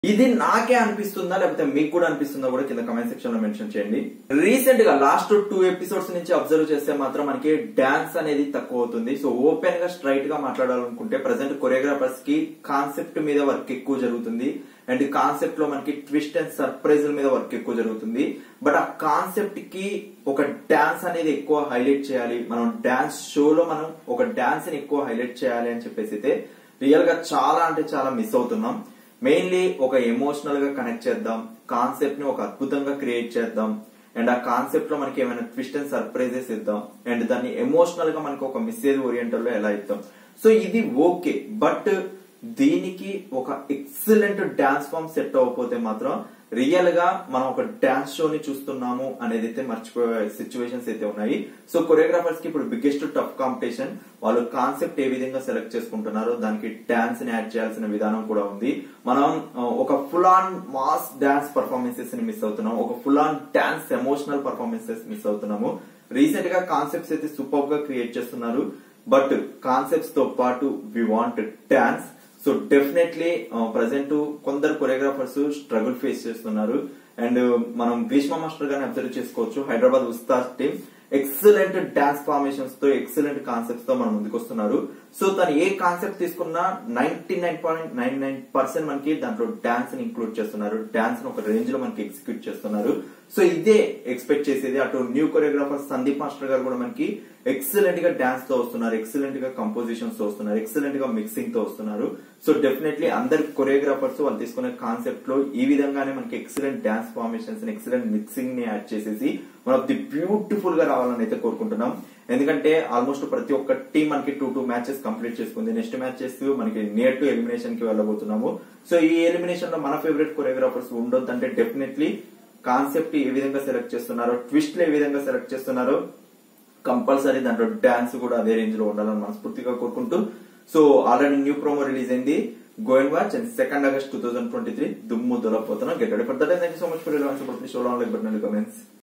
ఇది నాకే అనిపిస్తుందా లేకపోతే మీకు కూడా అనిపిస్తుందా కూడా కింద కమెంట్ సెక్షన్ లో మెన్షన్ చేయండి రీసెంట్ గా లాస్ట్ టూ ఎపిసోడ్స్ నుంచి అబ్జర్వ్ చేస్తే మాత్రం మనకి డాన్స్ అనేది తక్కువ అవుతుంది సో ఓపెన్ గా స్ట్రైట్ గా మాట్లాడాలనుకుంటే ప్రజెంట్ కొరియోగ్రాఫర్స్ కి కాన్సెప్ట్ మీద వర్క్ ఎక్కువ జరుగుతుంది అండ్ కాన్సెప్ట్ లో మనకి ట్విస్ట్ అండ్ సర్ప్రైజ్ మీద వర్క్ ఎక్కువ జరుగుతుంది బట్ ఆ కాన్సెప్ట్ కి ఒక డాన్స్ అనేది ఎక్కువ హైలైట్ చేయాలి మనం డాన్స్ షోలో మనం ఒక డాన్స్ ని ఎక్కువ హైలైట్ చేయాలి అని చెప్పేసి అయితే రియల్ గా చాలా అంటే చాలా మిస్ అవుతున్నాం మెయిన్లీ ఒక ఎమోషనల్ గా కనెక్ట్ చేద్దాం కాన్సెప్ట్ ని ఒక అద్భుతంగా క్రియేట్ చేద్దాం అండ్ ఆ కాన్సెప్ట్ లో మనకి ఏమైనా ట్విస్ట్ అండ్ సర్ప్రైజెస్ ఇద్దాం అండ్ దాన్ని ఎమోషనల్ గా మనకి ఒక మెసేజ్ ఓరియంటల్ లో ఎలా ఇద్దాం సో ఇది ఓకే బట్ దీనికి ఒక ఎక్సలెంట్ డాన్స్ ఫామ్ సెట్ అవ్వకపోతే మాత్రం రియల్ గా మనం ఒక డాన్స్ షోని చూస్తున్నాము అనేది అయితే మర్చిపోయే సిచ్యువేషన్స్ అయితే ఉన్నాయి సో కొరియోగ్రాఫర్స్ కి ఇప్పుడు బిగ్గెస్ట్ టఫ్ కాంపిటీషన్ వాళ్ళు కాన్సెప్ట్ ఏ విధంగా సెలెక్ట్ చేసుకుంటున్నారో దానికి డాన్స్ ని యాడ్ చేయాల్సిన విధానం కూడా ఉంది మనం ఆ, ఒక full on mass dance performances ని మిస్ అవుతున్నాం ఒక full on dance emotional performances miss అవుతున్నాము రీసెంట్ గా కాన్సెప్ట్స్ అయితే సూపర్ గా క్రియేట్ చేస్తున్నారు బట్ కాన్సెప్ట్స్ తో పాటు we want dance so definitely present కొందరు కొరియోగ్రాఫర్స్ స్ట్రగుల్ ఫేస్ చేస్తున్నారు అండ్ మనం గ్రీష్మ మాస్టర్ గారిని అబ్జర్వ్ చేసుకోవచ్చు Hyderabad Ustaad team excellent dance formations తో ఎక్సలెంట్ కాన్సెప్ట్స్ తో మనం ముందుకు వస్తున్నారు సో తను ఏ కాన్సెప్ట్ తీసుకున్నా ninety nine point nine nine percent మనకి దాంట్లో డాన్స్ ని ఇంక్లూడ్ చేస్తున్నారు డాన్స్ ని ఒక రేంజ్ లో మనకి ఎగ్జిక్యూట్ చేస్తున్నారు సో ఇదే ఎక్స్పెక్ట్ చేసేది అటు న్యూ కొరియోగ్రాఫర్ సందీప్ మాస్టర్ గారు కూడా మనకి ఎక్సలెంట్ గా డాన్స్ తో వస్తున్నారు ఎక్సలెంట్ గా కంపోజిషన్స్ తో వస్తున్నారు ఎక్సలెంట్ గా మిక్సింగ్ తో వస్తున్నారు సో డెఫినెట్లీ అందరి కొరియోగ్రాఫర్స్ వాళ్ళు తీసుకునే కాన్సెప్ట్ లో ఈ విధంగానే మనకి excellent dance formations excellent mixing ని యాడ్ చేసేసి మనం ది బ్యూటిఫుల్ గా రావాలని అయితే కోరుకుంటున్నాం ఎందుకంటే ఆల్మోస్ట్ ప్రతి ఒక్క టీం మనకి టూ టూ మ్యాచెస్ కంప్లీట్ చేసుకుంది నెక్స్ట్ మ్యాచెస్ మనకి నియర్ టు ఎలిమినేషన్ కి వెళ్ళబోతున్నాము సో ఈ ఎలిమినేషన్ లో మన ఫేవరెట్ కొరియోగ్రాఫర్స్ ఉండొద్దంటే డెఫినెట్లీ కాన్సెప్ట్ ఏ విధంగా సెలెక్ట్ చేస్తున్నారో ట్విస్ట్ ఏ విధంగా సెలెక్ట్ చేస్తున్నారో కంపల్సరీ దాంట్లో డాన్స్ కూడా అదే రేంజ్ లో ఉండాలని మనస్ఫూర్తిగా కోరుకుంటూ so already new promo release అయింది going watch and second August two thousand twenty three దుమ్ము దొరకపోతున్నాం get ready for that thank you so much for show like but comments